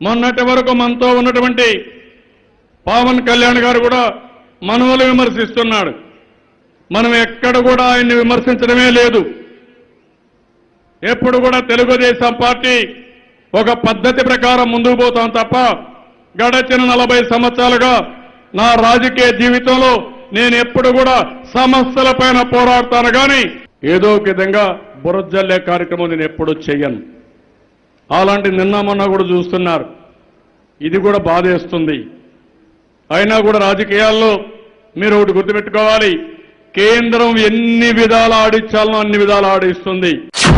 మొన్నటి వరకు మనతో ఉన్నటువంటి పవన్ కళ్యాణ్ గారు కూడా మనవలు విమర్శిస్తున్నాడు మనం ఎక్కడ కూడా ఆయన్ని విమర్శించడమే లేదు ఎప్పుడు కూడా తెలుగుదేశం పార్టీ ఒక పద్ధతి ప్రకారం ముందుకు పోతాం తప్ప గడచిన నలభై సంవత్సరాలుగా నా రాజకీయ జీవితంలో నేను ఎప్పుడు కూడా సమస్యలపైన పోరాడతాను కానీ ఏదో ఒక విధంగా బురజల్లే కార్యక్రమం నేను ఎప్పుడు చెయ్యను అలాంటి నిన్న మొన్న కూడా చూస్తున్నారు ఇది కూడా బాధేస్తుంది అయినా కూడా రాజకీయాల్లో మీరు ఒకటి గుర్తుపెట్టుకోవాలి కేంద్రం ఎన్ని విధాలు ఆడించాలనో అన్ని విధాలు ఆడిస్తుంది